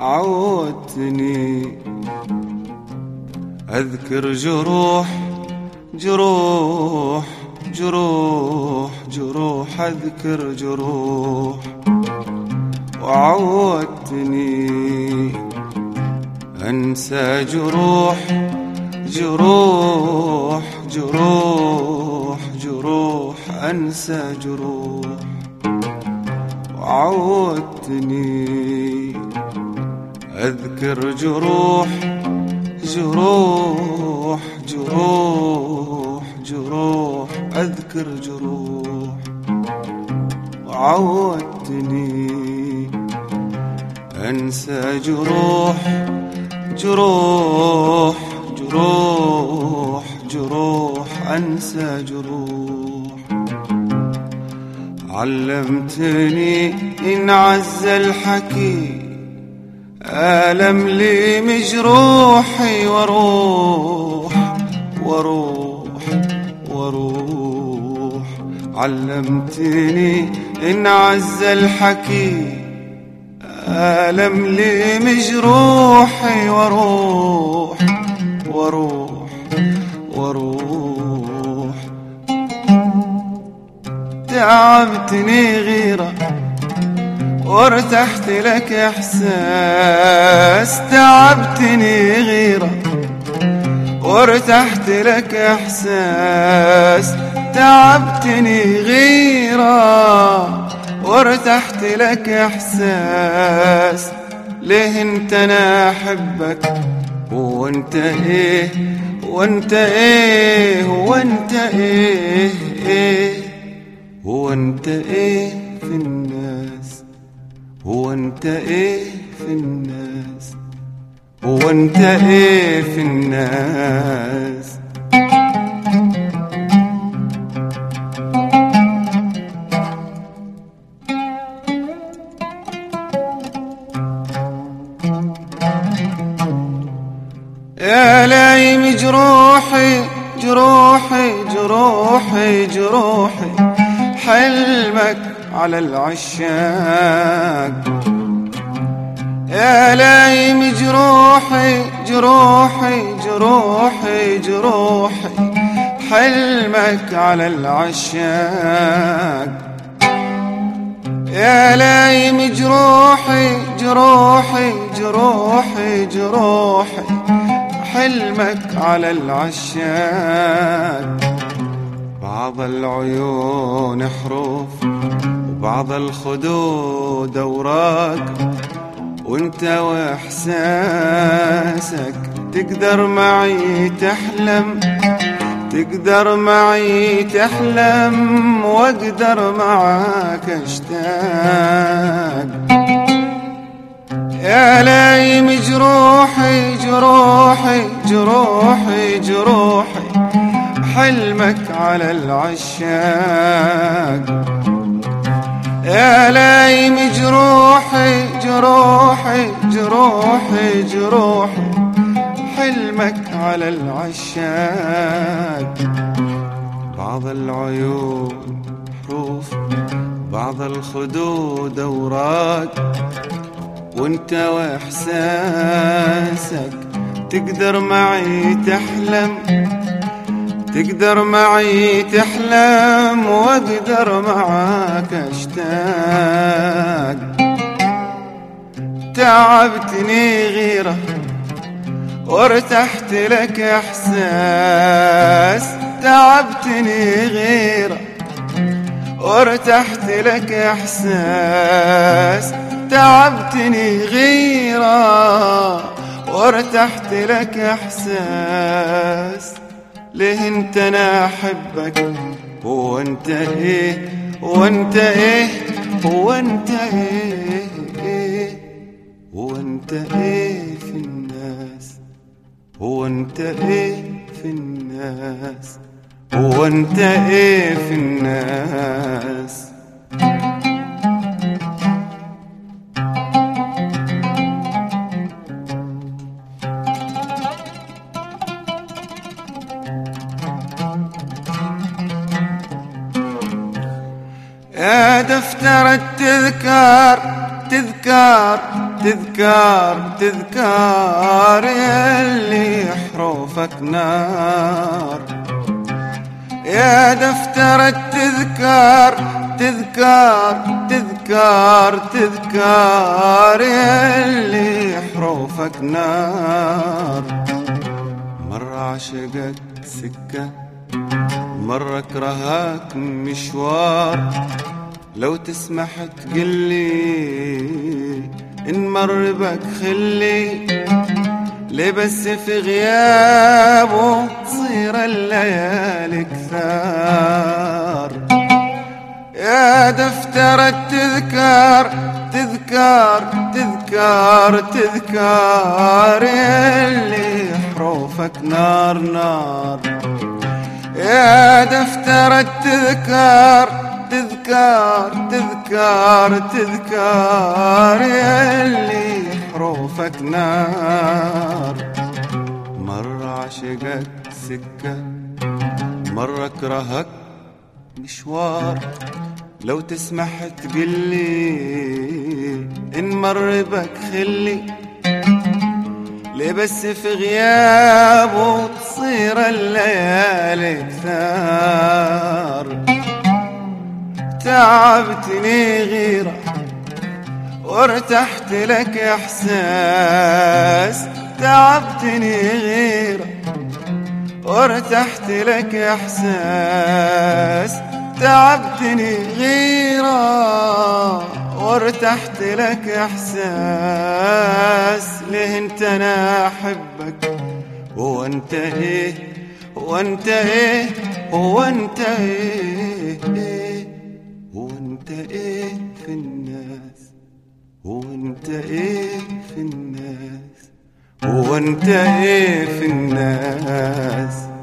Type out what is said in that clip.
عودتني أذكر جروح جروح جروح جروح أذكر جروح وعودتني أنسى جروح جروح جروح جروح أنسى جروح وعودتني أذكر جروح جروح جروح جروح أذكر جروح وعودتني أنسى جروح جروح جروح جروح أنسى جروح علمتني إن عز الحكي ألم لي مجروحي وروح وروح وروح علمتني إن عز الحكي ألم لي مجروحي وروح وروح وروح تعبتني غيرة وارتحت لك احساس تعبتني غيرة وارتحت لك احساس تعبتني غيره وارتحت لك احساس ليه انت انا احبك وانت ايه وانت ايه وانت ايه ايه هو انت ايه في الناس هو انت ايه في الناس هو انت ايه في الناس يا لايم جروحي جروحي جروحي جروحي حلمك على العشاق يا لايم جروحي جروحي جروحي جروحي حلمك على العشاق يا لايم جروحي جروحي جروحي جروحي حلمك على العشاق بعض العيون حروف وبعض الخدود اوراق وانت واحساسك تقدر معي تحلم تقدر معي تحلم واقدر معاك اشتاق يا لايم جروحي جروحي جروحي جروحي حلمك على العشاق يا لايم جروحي جروحي جروحي جروحي حلمك على العشاق بعض العيون حروف بعض الخدود اوراق وانت واحساسك تقدر معي تحلم تقدر معي تحلم واقدر معاك اشتاق تعبتني غيره وارتحت لك احساس تعبتني غيره وارتحت لك احساس تعبتني غيره وارتحت لك احساس ليه انت انا احبك هو انت ايه وانت ايه هو انت ايه ايه هو انت ايه في الناس هو انت ايه في الناس هو انت ايه في الناس يا دفتر التذكار تذكار تذكار تذكار يلي حروفك نار يا دفتر التذكار تذكار تذكار تذكار يلي حروفك نار مرة عشقك سكة مرة كرهك مشوار لو تسمح تقلي إن مر بك خلي ليه بس في غيابه تصير الليالي كثار يا دفتر التذكار تذكار تذكار تذكار يلي حروفك نار نار يا دفتر التذكار تذكار تذكار تذكار يلي حروفك نار مرة عشقك سكة مرة كرهك مشوار لو تسمح تقلي إن مر بك خلي ليه بس في غيابه تصير الليالي كثار تعبتني غيرة وارتحت لك احساس تعبتني غيرة وارتحت لك احساس تعبتني غيرة وارتحت لك احساس ليه انت انا احبك وانت ايه وانت ايه وانت ايه وانت ايه في الناس وانت ايه في الناس وانت ايه في الناس